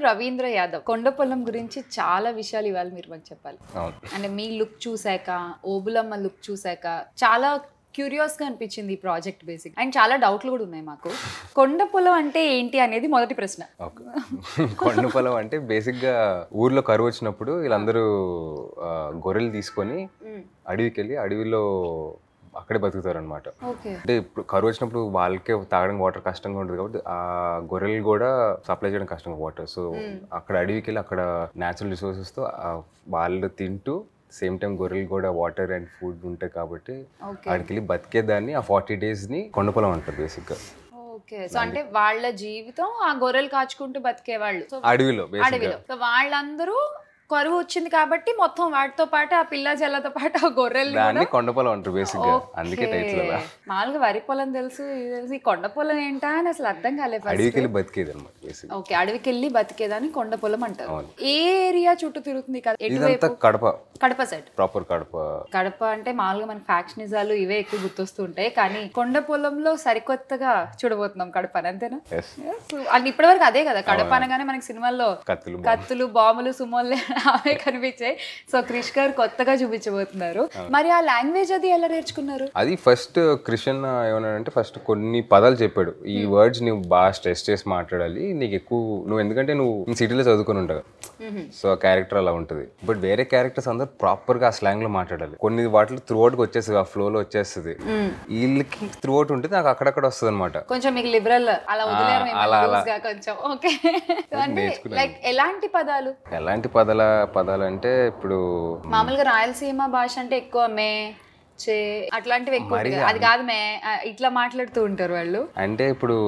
రవీంద్ర యాదవ్ కొండపొలం గురించి చాలా విషయాలు ఇవాళ మీరు మాకు చెప్పాలి అవును అంటే మీ లుక్ చూసాక ఓబులమ్మ లుక్ చూసాక చాలా క్యూరియస్గా అనిపించింది ఈ ప్రాజెక్ట్ బేసిక్ అండ్ చాలా డౌట్లు కూడా ఉన్నాయి మాకు కొండ పొలం అంటే ఏంటి అనేది మొదటి ప్రశ్న ఓకే కొండ పొలం అంటే బేసిక్గా ఊర్లో కరువు వచ్చినప్పుడు వీళ్ళందరూ ఆ, గొర్రెలు తీసుకొని అడవికి వెళ్ళి అడవిలో అక్కడే బతుకుతారు అనమాట ఓకే అంటే ఇప్పుడు కరువు వచ్చినప్పుడు వాళ్ళకే తాగడానికి వాటర్ కష్టంగా ఉంటుంది కాబట్టి ఆ గొర్రెలు కూడా సప్లై చేయడం కష్టంగా వాటర్ సో అక్కడ అడవికి వెళ్ళి అక్కడ న్యాచురల్ రిసోర్సెస్తో వాళ్ళు తింటూ సేమ్ టైం గొర్రెలు కూడా వాటర్ అండ్ ఫుడ్ ఉంటాయి కాబట్టి ఓకే అక్కడికి వెళ్ళి బతికేదాన్ని ఆ ఫార్టీ డేస్ని కొండపొలం అంటారు బేసిక్గా ఓకే సో అంటే వాళ్ళ జీవితం ఆ గొర్రెలు కాచుకుంటూ బతికేవాళ్ళు సో అడవిలో బేసిక్గా అడవిలో సో వాళ్ళందరూ కరువు వచ్చింది కాబట్టి మొత్తం వాటితో పాటు ఆ పిల్ల జల్లతో పాటు ఆ గొర్రెలు దాన్ని కొండపొలం అంటారు బేసిక్గా అందుకే టైటిల్ అలా మామూలుగా వరి పొలం తెలుసు ఇది తెలుసు ఈ కొండ పొలం ఏంటా అని అసలు అర్థం కాలేదు first. అడవికి వెళ్ళి బతికేది అనమాట బేసిక్ ఓకే అడవికి వెళ్ళి బతికేదాన్ని కొండ పొలం అంటారు అవును. ఏ ఏరియా చుట్టూ తిరుగుతుంది కదా ఇదంతా ఎటువైపు కడప కడప సైడ్ ప్రాపర్ కడప కడప అంటే మామూలుగా మన ఫ్యాక్షనిజాలు ఇవే ఎక్కువ గుర్తొస్తూ ఉంటాయి కానీ కొండ పొలంలో సరికొత్తగా చూడబోతున్నాం కడప అంతేనా ఎస్ So, అండ్ ఇప్పటివరకు అదే కదా కడప అనగానే మనకి సినిమాల్లో కత్తులు కత్తులు బాంబులు సుమోలు అవే కనిపించాయి సో క్రిష్ గారు కొత్తగా చూపించబోతున్నారు మరి ఆ లాంగ్వేజ్ అది ఎలా నేర్చుకున్నారు అది ఫస్ట్ క్రిషన్ ఏమన్నాడంటే ఫస్ట్ కొన్ని పదాలు చెప్పాడు ఈ వర్డ్స్ నువ్వు బాగా స్ట్రెస్ చేసి మాట్లాడాలి నీకు ఎక్కువ నువ్వు ఎందుకంటే నువ్వు సిటీలో చదువుకొని ఉంటావు సో ఆ క్యారెక్టర్ అలా ఉంటుంది బట్ వేరే క్యారెక్టర్స్ అందరూ ప్రాపర్ గా ఆ స్లాంగ్ లో మాట్లాడాలి కొన్ని వాటిలో త్రూ అవుట్ వచ్చేస్తుంది ఆ ఫ్లో లో వచ్చేస్తుంది వీళ్ళకి త్రూ అవుట్ ఉంటుంది నాకు అక్కడక్కడ వస్తుంది అనమాట కొంచెం మీకు లిబరల్ అలా వదిలేరు ఆ, మిమ్మల్ని అలా, అలా. loose గా కొంచెం ఓకే అంటే నేర్చుకున్నాను. లైక్ ఎలాంటి పదాలు ఎలాంటి పదాల పదాలు అంటే ఇప్పుడు మామూలుగా రాయలసీమ భాష అంటే ఎక్కువ మే చే అట్లాంటివి ఎక్కువ ఉంటాయి కదా. అది కాదు మే ఆ, ఇట్లా మాట్లాడుతూ ఉంటారు వాళ్ళు అంటే ఇప్పుడు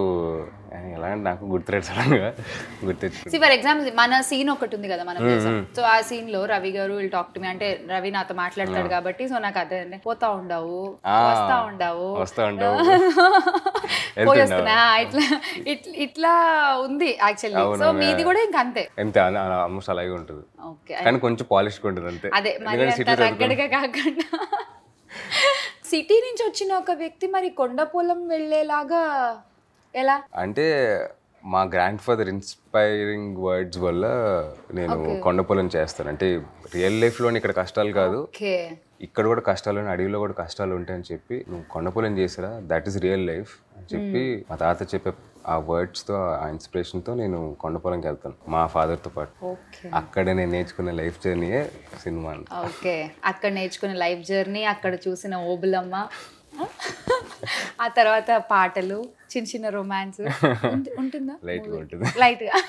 ఎలా అంటే నాకు గుర్తులేదు సడన్ గా గుర్తొచ్చు ఫర్ ఎగ్జాంపుల్ మన సీన్ ఒకటి ఉంది కదా మన సో ఆ సీన్ లో రవి గారు విల్ టాక్ టు మీ అంటే రవి నాతో మాట్లాడతాడు కాబట్టి సో నాకు అదే అంటే, పోతా ఉండవు వస్తా ఉండవు వస్తా ఉండవు పోయి వస్తున్నా ఇట్లా ఇట్లా ఇట్లా ఉంది యాక్చువల్లీ సో మీది కూడా ఇంక అంతే అంతే ఆల్మోస్ట్ అలాగే ఉంటుంది ఓకే కానీ కొంచెం పాలిష్గా ఉంటుంది అంతే అదే మరి ఎందుకంటే అంత సిటీలో రగ్గడిగా కాకుండా సిటీ నుంచి వచ్చిన ఒక వ్యక్తి మరి కొండ పొలం వెళ్ళేలాగా ఎలా అంటే మా గ్రాండ్ ఫాదర్ ఇన్స్పైరింగ్ వర్డ్స్ వల్ల నేను కొండపొలం చేస్తాను అంటే రియల్ లైఫ్లో ఇక్కడ కష్టాలు కాదు ఓకే ఇక్కడ కూడా కష్టాలు ఉన్నాయి అడవిలో కూడా కష్టాలు ఉంటాయని చెప్పి నువ్వు కొండపొలం చేసిరా దట్ ఈస్ రియల్ లైఫ్ అని చెప్పి మా తాత చెప్పే ఆ వర్డ్స్తో ఆ ఇన్స్పిరేషన్తో నేను కొండపొలంకి వెళ్తాను మా ఫాదర్తో పాటు ఓకే అక్కడ నేను నేర్చుకున్న లైఫ్ జర్నీయే సినిమా అంట ఓకే అక్కడ నేర్చుకున్న లైఫ్ జర్నీ అక్కడ చూసిన ఓబులమ్మ ఆ తర్వాత పాటలు చిన్న చిన్న రొమాన్స్ ఉంటుందా లైట్గా ఉంటుంది లైట్ గా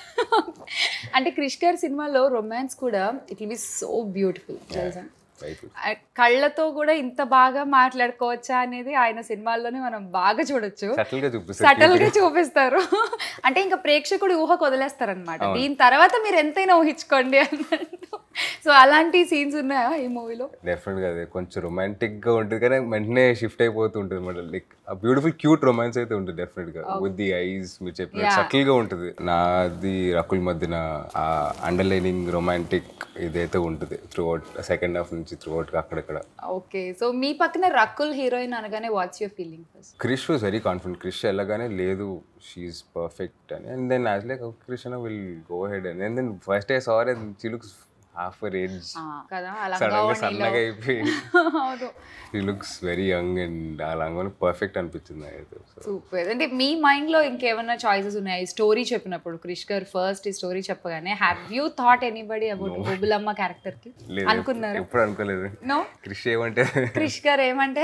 అంటే క్రిష్ గారి సినిమాలో రొమాన్స్ కూడా it will be so beautiful తెలుసా లైట్ ఆ కళ్ళతో కూడా ఇంత బాగా మాట్లాడుకోవచ్చా అనేది ఆయన సినిమాల్లోనే మనం బాగా చూడొచ్చు సటిల్గా చూపిస్తారు సటల్ గా చూపిస్తారు అంటే ఇంకా ప్రేక్షకుడు ఊహకు వదిలేస్తారు అనమాట దీని తర్వాత మీరు ఎంతైనా ఊహించుకోండి అన్నట్టు సో అలాంటి సీన్స్ ఉన్నాయా ఈ మూవీలో డెఫినెట్గా అదే కొంచెం రొమాంటిక్గా ఉంటుంది కానీ వెంటనే షిఫ్ట్ అయిపోతూ ఉంటుంది అనమాట లైక్ ఆ బ్యూటిఫుల్ క్యూట్ రొమాన్స్ అయితే ఉంటుంది డెఫినెట్గా విత్ ది ఐస్ మీరు చెప్పిన సటిల్గా ఉంటుంది నాది రకుల్ మధ్యన ఆ అండర్లైనింగ్ రొమాంటిక్ ఇదైతే ఉంటుంది త్రూ అవుట్ సెకండ్ హాఫ్ నుంచి త్రూ అవుట్ అక్కడక్కడ ఓకే సో మీ పక్కన రకుల్ హీరోయిన్ అనగానే what's your feeling first Krish was very confident Krish వెళ్ళగానే లేదు షీఈస్ పర్ఫెక్ట్ అని and then as like Krish అన్న విల్ గో హెడ్ అని and then first day sir she looks half age కదా అలా సడన్ గా సన్నగా అయిపోయి అవును she looks very young and ఆ లంగా పర్ఫెక్ట్ అనిపించింది నాకైతే So, సూపర్ అంటే మీ మైండ్ లో ఇంకేమైనా చాయిసెస్ ఉన్నాయి స్టోరీ చెప్పినప్పుడు క్రిష్ గారు ఫస్ట్ ఈ స్టోరీ చెప్పగానే have you thought anybody about Bobulamma character కి లేదు అనుకున్నారు ఎప్పుడు అనుకోలేదు నో క్రిష్ ఏమంటే క్రిష్ గారు ఏమంటే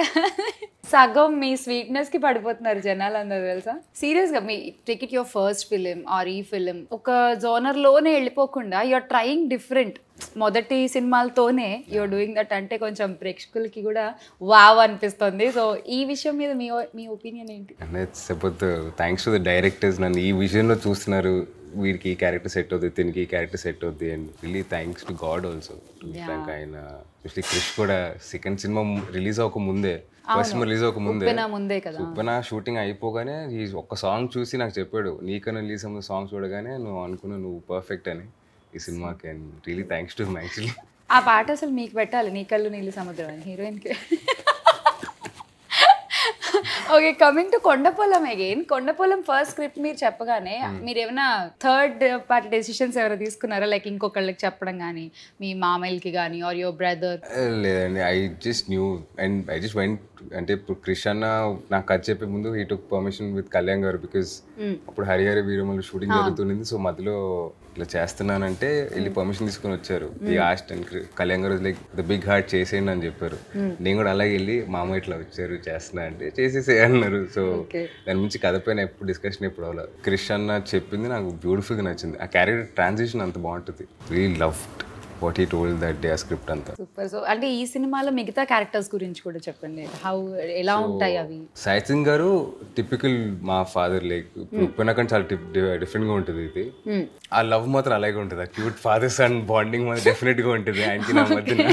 సగం మీ స్వీట్నెస్ కి పడిపోతున్నారు జనాలు అందరూ తెలుసా సీరియస్ గా మీ ticket your first film or ఈ ఫిలిం ఒక జోనర్ లోనే వెళ్ళిపోకుండా యూఆర్ ట్రయింగ్ డిఫరెంట్ మొదటి సినిమాలతోనే యూఆర్ డూయింగ్ దట్ అంటే కొంచెం ప్రేక్షకులకి కూడా వావ్ అనిపిస్తుంది సో ఈ విషయం మీద మీ మీ ఒపీనియన్ ఏంటి it's about thanks to the directors నన్ను ఈ విజన్లో చూస్తున్నారు వీడికి ఈ క్యారెక్టర్ సెట్ అవుతుంది దీనికి ఈ క్యారెక్టర్ సెట్ అవుతుంది and really thanks to god also thank ఆయన ఎస్పెషలీ క్రిష్ కూడా సెకండ్ సినిమా రిలీజ్ అవ్వక ముందే ఫస్ట్ సినిమా రిలీజ్ అవ్వక ముందే నా ముందే కదా ఉప్పెన షూటింగ్ అయిపోగానే ఈ ఒక్క సాంగ్ చూసి నాకు చెప్పాడు నీకన్నా రిలీజ్ అమ్మ సాంగ్ చూడగానే నువ్వు అనుకున్నావు నువ్వు పర్ఫెక్ట్ అని ఈ సినిమాకి and really thanks to actually ఆ పాట అసలు మీకు పెట్టాలి నీ కళ్ళు నీళ్ళు సముద్రం అని హీరోయిన్కి okay coming to Kondapolam again Kondapolam first script మీరు చెప్పగానే మీరు ఏమైనా థర్డ్ పార్టీ డెసిషన్స్ ఎవరైనా తీసుకున్నారా లైక్ ఇంకొకళ్ళకి చెప్పడం కానీ మీ మామయ్యకి కానీ ఆర్ యువర్ బ్రదర్ లేదండి I just knew and I just went అంటే ఇప్పుడు క్రిష్ అన్న నాకు కథ చెప్పే ముందు he took permission with Kalyan garu because అప్పుడు హరిహరి వీరమల్లి షూటింగ్ జరుగుతుంది సో మధ్యలో ఇట్లా చేస్తున్నానంటే వెళ్ళి పర్మిషన్ తీసుకొని వచ్చారు ఈ ఆస్ట్ అండ్ కళ్యాణ్ గారు లైక్ ద బిగ్ హార్ట్ చేసేయండి అని చెప్పారు నేను కూడా అలాగే వెళ్ళి మా అమ్మ ఇట్లా వచ్చారు చేస్తున్నా అంటే చేసేసే అన్నారు సో దాని నుంచి కథ పైన ఎప్పుడు డిస్కషన్ ఎప్పుడు అవ్వలేదు క్రిష్ అన్న చెప్పింది నాకు బ్యూటిఫుల్గా నచ్చింది ఆ క్యారెక్టర్ ట్రాన్సిషన్ అంత బాగుంటుంది real loved what he told that day ఆ స్క్రిప్ట్ అంతా సూపర్ సో అంటే ఈ సినిమాలో మిగతా క్యారెక్టర్స్ గురించి కూడా చెప్పండి హౌ ఎలా ఉంటాయి అవి సాయి సింగ్ గారు టిపికల్ మా ఫాదర్ లైక్ ఉప్పెనకం చాలా డిఫరెంట్ గా ఉంటుంది ఇది ఆ లవ్ మాత్రం అలాగే ఉంటుంది ఆ క్యూట్ ఫాదర్ సన్ బాండింగ్ మాత్రం డెఫినెట్ గా ఉంటుంది ఆయనకి నా మధ్యన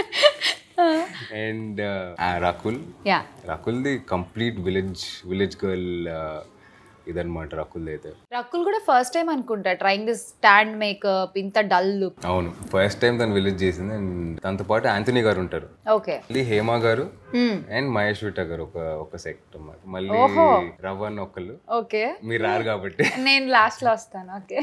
అండ్ రాకుల్ యా రాకుల్ది కంప్లీట్ విలేజ్ విలేజ్ గర్ల్ ఇదన్నమాట రాకుల్ది అయితే రక్కుల్ కూడా ఫస్ట్ టైం అనుకుంటా ట్రైంగ్ దిస్ స్టాండ్ మేకప్ ఇంత డల్ లుక్ అవును ఫస్ట్ టైం తను విలేజ్ చేసింది అండ్ దాంతో పాటు ఆంథనీ గారు ఉంటారు ఓకే మళ్ళీ హేమ గారు అండ్ మహేష్ విట గారు ఒక ఒక సెక్ట్ అన్నమాట మళ్ళీ రవన్ ఒకళ్ళు ఓకే మీరు రారు కాబట్టి నేను లాస్ట్ లో వస్తాను ఓకే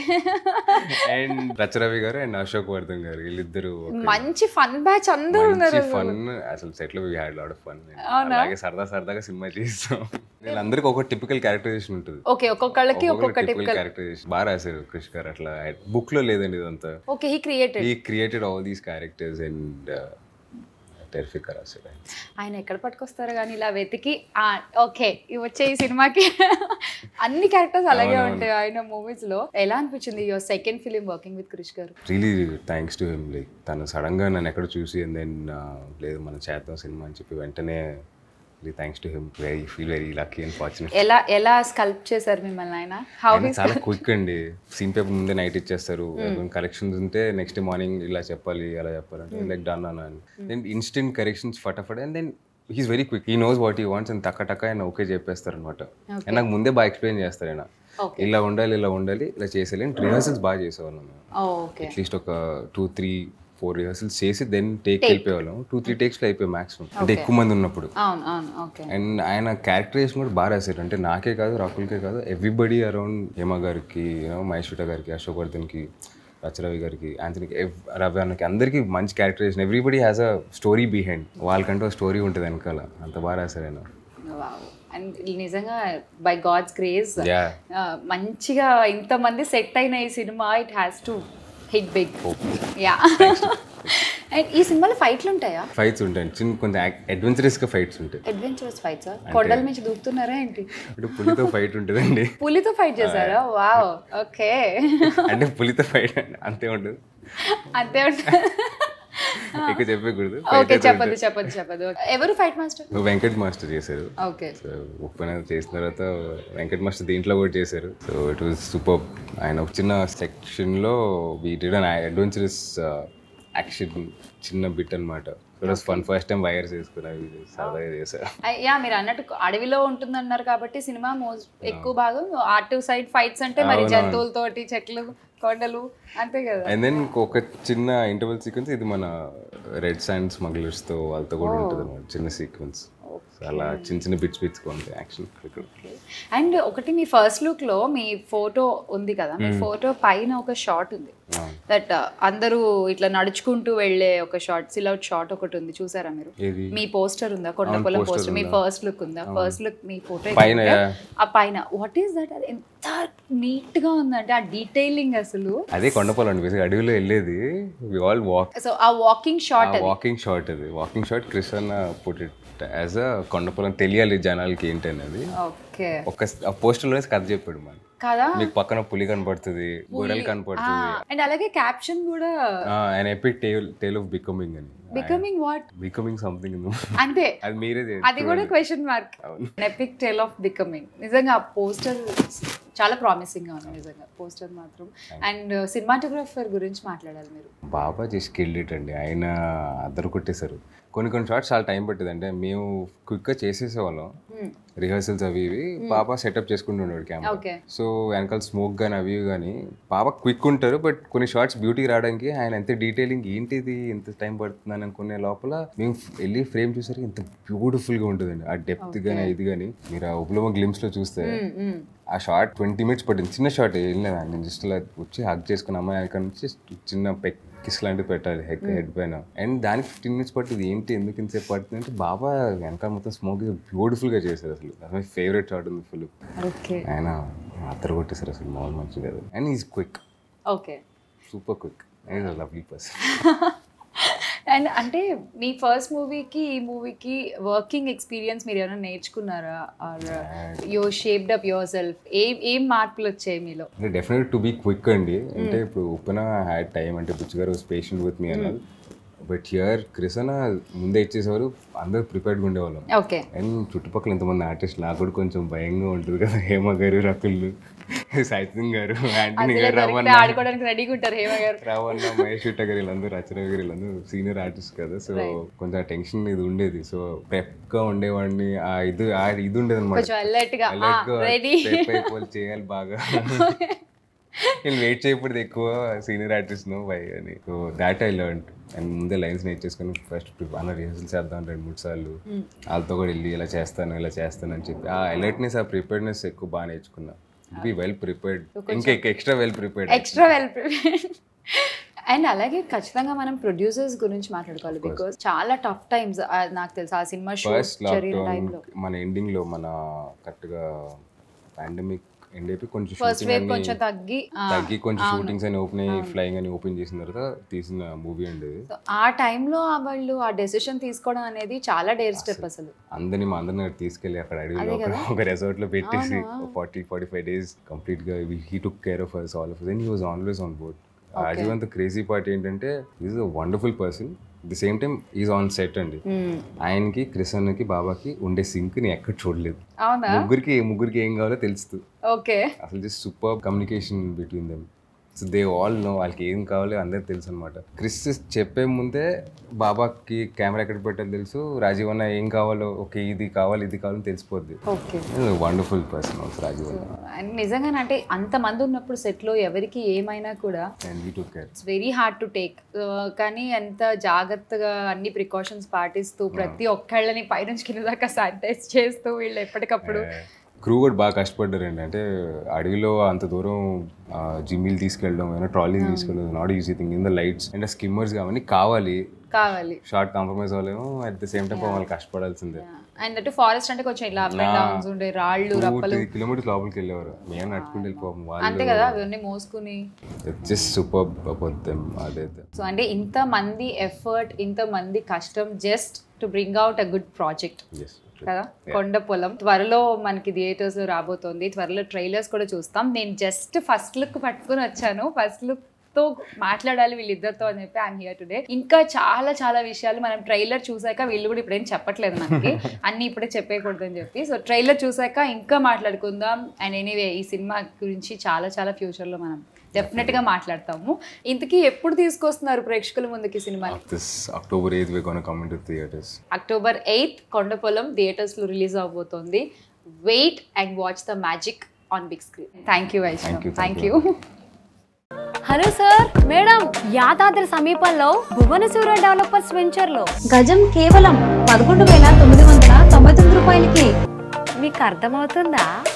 అండ్ రచరవి గారు అండ్ అశోక్ వర్ధన్ గారు వీళ్ళిద్దరు ఒక మంచి ఫన్ బ్యాచ్ అందరూ ఉన్నారు మంచి ఫన్ అసలు సెట్ లో హ్యాడ్ లాట్ ఆఫ్ ఫన్ అలాగే సరదా సరదాగా సినిమా చేస్తాం వీళ్ళందరికీ ఒక టిపికల్ క్యారెక్టరైజేషన్ ఉంటుంది ఓకే ఒక్కొక్కళ్ళకి ఒక్కొక్క టిపికల్ క్యారెక్టరైజేషన్ బాగా రాశారు క్రిష్ గారు అట్లా బుక్ లో లేదండి ఇదంతా okay he created he created all these characters and terrific రాశారు ఆయన. ఆయన ఎక్కడ పట్టుకొస్తారో కానీ ఇలా వెతికి ఓకే ఇవి వచ్చే ఈ సినిమాకి అన్ని క్యారెక్టర్స్ అలాగే ఉంటాయి ఆయన మూవీస్ లో ఎలా అనిపించింది your second film working with Krish garu really thanks to him like తను సడన్గా నన్ను ఎక్కడ చూసి అండ్ దెన్ లేదు మనం చేద్దాం సినిమా అని చెప్పి వెంటనే thanks to him very feel very lucky and fortunate ఎలా ఎలా స్కల్ప్ చేశారు మిమ్మల్ని ఆయన హౌ ఆయన చాలా క్విక్ అండి సీన్ పేపర్ ముందే నైట్ ఇచ్చేస్తారు కరెక్షన్స్ ఉంటే నెక్స్ట్ మార్నింగ్ ఇలా చెప్పాలి అలా చెప్పాలి అంటే లైక్ డన్ అన్న అని దెన్ ఇన్స్టెంట్ కరెక్షన్స్ ఫటాఫట్ and then he's very quick he knows what he wants and తక్క టక్క ఆయన ఓకే చెప్పేస్తారు అనమాట అండ్ నాకు ముందే బాగా ఎక్స్ప్లెయిన్ చేస్తారు ఆయన Okay. ఇలా ఉండాలి ఇలా ఉండాలి ఇలా చేసేయాలి అండ్ రిహర్సల్స్ బాగా చేసేవాళ్ళం మేము ఓకే అట్లీస్ట్ ఒక టూ త్రీ ఫోర్ రిహర్సల్స్ చేసి దెన్ టేక్ వెళ్ళిపోయేవాళ్ళం టూ త్రీ టేక్స్లో అయిపోయి మాక్సిమం అంటే ఎక్కువ మంది ఉన్నప్పుడు అవును అవును ఓకే అండ్ ఆయన క్యారెక్టరైజేషన్ కూడా బాగా రాశారు అంటే నాకే కాదు రాకుల్కే కాదు ఎవ్రీబడి అరౌండ్ హేమ గారికి యూనో మహేశ్వట గారికి అశోక్ వర్ధన్కి రచరవి గారికి ఆంథనీకి ఎవ్- రవి అన్నకి అందరికీ మంచి characterization everybody has a story behind వాళ్ళకంటూ ఒక స్టోరీ ఉంటుంది వెనకాల అంత బాగా రాశారు ఆయన అండ్ నిజంగా బై గాడ్స్ గ్రేస్ యా మంచిగా ఇంతమంది సెట్ అయిన ఈ సినిమా it has to hit big yeah and ఈ సినిమాలో ఫైట్లు ఉంటాయా ఫైట్స్ ఉంటాయి చిన్న కొంచెం అడ్వెంచరస్గా ఫైట్స్ ఉంటాయి అడ్వెంచరస్ ఫైట్స్ కొండల నుంచి దూకుతున్నారా ఏంటి ఇప్పుడు పులితో ఫైట్ ఉంటుందండి పులితో ఫైట్ చేశారా వావ్ ఓకే అంటే పులితో ఫైట్ అంతే ఉండదు అంతే ఉంటుంది ఎక్కువ చెప్పకూడదు ఓకే చెప్పదు చెప్పదు చెప్పదు ఎవరు ఫైట్ మాస్టర్ వెంకట్ మాస్టర్ చేశారు ఓకే సో ఉప్పెన చేసిన తర్వాత వెంకట్ మాస్టర్ దీంట్లో కూడా చేశారు సో ఇట్ వాజ్ సూపర్ ఆయన ఒక చిన్న సెక్షన్లో we did an adventurous action చిన్న బిట్ అనమాట it fun first time wires వేసుకుని సరదాగా చేశారు యా మీరు అన్నట్టు అడవిలో ఉంటుందన్నారు కాబట్టి సినిమా మోస్ట్ ఎక్కువ భాగం అటు సైడ్ ఫైట్స్ అంటే మరి జంతువులతోటి చెట్లు కొండలు అంతే కదా అండ్ దెన్ ఒక చిన్న ఇంటర్వల్ సీక్వెన్స్ ఇది మన రెడ్ శాండ్ స్మగ్లర్స్తో వాళ్ళతో కూడా ఉంటుంది అనమాట చిన్న సీక్వెన్స్ అలా చిన్న చిన్న బిట్స్ బిట్స్ ఉంటాయి యాక్షన్ ఇక్కడ అండ్ ఒకటి మీ ఫస్ట్ లుక్ లో మీ ఫోటో ఉంది కదా మీ ఫోటో పైన ఒక షాట్ ఉంది దట్ అందరూ ఇట్లా నడుచుకుంటూ వెళ్ళే ఒక షార్ట్ సిలౌట్ షాట్ ఒకటి ఉంది చూసారా మీరు ఏది మీ పోస్టర్ ఉందా కొండపొలం పోస్టర్ మీ ఫస్ట్ లుక్ ఉందా ఫస్ట్ లుక్ మీ ఫోటో పైన, ఆ పైన వాట్ ఈస్ దట్ అది ఎంత నీట్ గా ఉందంటే ఆ డీటెయిలింగ్ అసలు అదే కొండపల్లి అండి బేసిక్ అడవిలో వెళ్ళేది వి ఆల్ వాక్ సో ఆ వాకింగ్ షాట్ వాకింగ్ షాట్ అది వాకింగ్ షాట్ క్రిస్ అన్న put it as a Kondapolam తెలియాలి జనాలకి ఏంటి అనేది ఓకే ఒక ఆ పోస్టర్ వేసి కథ చెప్పాడు మన కదా మీకు పక్కన పులి కనపడుతుంది గొర్రెలు కనపడుతుంది అండ్ అలాగే క్యాప్షన్ కూడా ఆయన epic tale tale of becoming అని బికమింగ్ వాట్ బికమింగ్ సంథింగ్ అంతే అది మీరే చేయండి. అది కూడా క్వశ్చన్ మార్క్ అవును. ఎపిక్ టేల్ ఆఫ్ బికమింగ్ నిజంగా ఆ పోస్టర్ చాలా ప్రామిసింగ్ గా ఉంది నిజంగా పోస్టర్ మాత్రం అండ్ సినిమాటోగ్రాఫర్ గురించి మాట్లాడాలి మీరు బాబా చేసి కిల్డ్ ఇట్ అండి ఆయన అద్దరు కొట్టేశారు కొన్ని కొన్ని షార్ట్స్ చాలా టైం పట్టింది అంటే మేము క్విక్గా చేసేసేవాళ్ళం రిహర్సల్స్ అవి ఇవి పాప సెటప్ చేసుకుంటుండేవాడు కెమెరా ఓకే సో వెనకాల స్మోక్ కానీ అవి ఇవి కానీ పాప క్విక్ ఉంటారు బట్ కొన్ని షార్ట్స్ బ్యూటీ రావడానికి ఆయన ఎంత డీటెయిలింగ్ ఏంటిది ఎంత టైం పడుతుంది అని అనుకునే లోపల మేము వెళ్ళి ఫ్రేమ్ చూసరికి ఇంత బ్యూటిఫుల్గా ఉంటుందండి ఆ డెప్త్ కానీ ఇది కానీ మీరు ఆ ఉప్లమ గ్లిమ్స్లో చూస్తే ఆ షార్ట్ ట్వంటీ మినిట్స్ పట్టింది చిన్న షార్ట్ ఏం లేదా నేను జస్ట్ అలా వచ్చి హక్ చేసుకున్న అమ్మాయి అక్కడ నుంచి చిన్న పెక్ కిస్ లాంటివి పెట్టాలి హెడ్ హెడ్ పైన అండ్ దానికి ఫిఫ్టీన్ మినిట్స్ పట్టింది ఏంటి ఎందుకు ఇంతసేపు పడుతుంది అంటే బాబా వెనకాల మొత్తం స్మోక్ బ్యూటిఫుల్గా చేశారు అసలు మై ఫేవరెట్ షార్ట్ ఉంది ఫుల్ ఓకే ఆయన అత్తరు కొట్టేశారు అసలు మామూలు మంచి కాదు and is quick okay super quick and lovely person and అంటే మీ ఫస్ట్ మూవీకి ఈ మూవీకి వర్కింగ్ ఎక్స్పీరియన్స్ మీరు ఏమైనా నేర్చుకున్నారా are you shaped up yourself ఏం ఏం మార్పులు వచ్చాయి మీలో అంటే డెఫినెట్ టు బీ క్విక్ అండి అంటే ఇప్పుడు ఉప్పెన హ్యాడ్ టైం అంటే Buchi garu patient with me అన్నారు బట్ హియర్ క్రిస్ అన్న ముందే ఇచ్చేసేవారు అందరూ ప్రిపేర్డ్గా ఉండేవాళ్ళం ఓకే అండ్ చుట్టుపక్కల ఎంతమంది ఆర్టిస్ట్ నాకు కూడా కొంచెం భయంగా ఉంటుంది కదా హేమ గారు రకుల్ సైతం గారు ఆంటనీ గారు రమణ ఆడుకోవడానికి రెడీగా ఉంటారు హేమ గారు రావణ మహేష్ విట్ట గారు వీళ్ళందరూ రచన గారు వీళ్ళందరూ సీనియర్ ఆర్టిస్ట్ కదా సో కొంచెం టెన్షన్ ఇది ఉండేది సో ప్రెప్ గా ఉండేవాడిని ఆ ఇది ఆ ఇది ఉండేది అనమాట కొంచెం అలర్ట్ గా రెడీ అయిపోయి చేయాలి బాగా నేను వెయిట్ చేయకూడదు ఎక్కువ సీనియర్ ఆర్టిస్ట్ నో బై అని so that I learn and ముందే లైన్స్ నేర్చేసుకొని ఫస్ట్ అన్న రిహర్సల్ చేద్దాం రెండు మూడు సార్లు వాళ్ళతో కూడా వెళ్ళి ఇలా చేస్తాను ఇలా చేస్తాను అని చెప్పి ఆ అలర్ట్నెస్ ఆ ప్రిపేర్డ్నెస్ ఎక్కువ బాగా నేర్చుకున్నా బి వెల్ ప్రిపేర్డ్ ఇంకా extra well prepared extra well and అలాగే ఖచ్చితంగా మనం ప్రొడ్యూసర్స్ గురించి మాట్లాడుకోవాలి బికాస్ చాలా టఫ్ టైమ్స్ నాకు తెలుసు ఆ సినిమా షూట్ ఫస్ట్ జరిగిన లాక్డౌన్ టైంలో మన ఎండింగ్ లో మన కరెక్ట్గా పాండమిక్ ఎండ్ అయిపోయి కొంచెం ఫస్ట్ షూటింగ్ వేవ్ అన్ని కొంచెం తగ్గి ఆ, తగ్గి కొంచెం షూటింగ్స్ అని ఓపెన్ అయ్యి ఫ్లయింగ్ అని ఓపెన్ చేసిన తర్వాత తీసిన మూవీ అండి ఇది so ఆ టైంలో వాళ్ళు ఆ డెసిషన్ తీసుకోవడం అనేది చాలా డేర్ స్టెప్ అసలు అందరిని మా అందరిని అక్కడ తీసుకెళ్ళి అక్కడ అడవిలో ఒక ఒక resort లో పెట్టేసి forty forty five days complete గా he took care of us all of then he was always on board Rajeev crazy part ఏంటంటే is a wonderful person the same time is on set అండి ఆయనకి క్రిషన్కి బాబాకి ఉండే sync ని ఎక్కడ చూడలేదు అవునా ముగ్గురికి ముగ్గురికి ఏం కావాలో తెలుస్తుంది ఓకే అసలు just super communication between them so they all know వాళ్ళకి ఏం కావాలో అందరికి తెలుసు అనమాట క్రిస్ చెప్పే ముందే బాబాకి కెమెరా ఎక్కడ పెట్టాలో తెలుసు రాజీవ్ అన్న ఏం కావాలో ఓకే ఇది కావాలి ఇది కావాలని తెలిసిపోద్ది okay wonderful person also Rajeev అన్న అండ్ నిజంగానే అంటే అంతమంది ఉన్నప్పుడు సెట్లో ఎవరికి ఏమైనా కూడా and we took care it's very hard to take కానీ ఎంత జాగ్రత్తగా అన్ని ప్రికాషన్స్ పాటిస్తూ ప్రతి ఒక్కళ్ళని పైనుంచి కింద దాకా శానిటైజ్ చేస్తూ వీళ్ళు ఎప్పటికప్పుడు క్రూ కూడా బాగా కష్టపడ్డారండి అంటే అడవిలో అంత దూరం జిమ్మీలు తీసుకెళ్ళడం ఏమైనా ట్రాలీలు తీసుకెళ్ళడం not easy thing in the lights and skimmers అవన్నీ కావాలి కావాలి షార్ట్ కాంప్రమైజ్ అవ్వలేము అట్ ద సేమ్ టైం వాళ్ళు కష్టపడాల్సిందే అండ్ దట్ ఫారెస్ట్ అంటే కొంచెం ఇలా అప్ అండ్ డౌన్స్ ఉండే రాళ్ళు రప్పలు టూ కిలోమీటర్స్ లోపలికి వెళ్ళేవారు మేము నడుచుకుంటూ వెళ్ళిపోము అంతే వాళ్ళు కదా అవన్నీ మోసుకుని జస్ట్ సూపర్ అబద్ధం అదైతే సో అంటే ఇంత మంది ఎఫర్ట్ ఇంత మంది కష్టం just to bring out a good project yes కదా కొండ పొలం త్వరలో మనకి థియేటర్స్ లో రాబోతోంది త్వరలో ట్రైలర్స్ కూడా చూస్తాం నేను జస్ట్ ఫస్ట్ లుక్ పట్టుకుని వచ్చాను ఫస్ట్ లుక్ తో మాట్లాడాలి వీళ్ళిద్దరితో అని చెప్పి ఐఎమ్ హియర్ టుడే ఇంకా చాలా చాలా విషయాలు మనం ట్రైలర్ చూసాక వీళ్ళు కూడా ఇప్పుడేం చెప్పట్లేదు మనకి అన్ని ఇప్పుడే చెప్పేయకూడదు అని చెప్పి సో ట్రైలర్ చూసాక ఇంకా మాట్లాడుకుందాం అండ్ ఎనీవే ఈ సినిమా గురించి చాలా చాలా ఫ్యూచర్ లో మనం డెఫినెట్ గా మాట్లాడతాము ఇంతకీ ఎప్పుడు తీసుకొస్తున్నారు ప్రేక్షకుల ముందుకి ఈ సినిమా this October eighth we gonna coming to theatres October eighth Kondapolam థియేటర్స్లో రిలీజ్ అవబోతోంది wait and watch the magic on big screen thank you Vaishnav Thank you, thank thank you hello sir madam Yadadri సమీపంలో భువనసూర డెవలపర్స్ వెంచర్ లో గజం కేవలం పదకొండు వేల తొమ్మిది వందల తొంభై తొమ్మిది రూపాయలకి మీకు అర్థమవుతుందా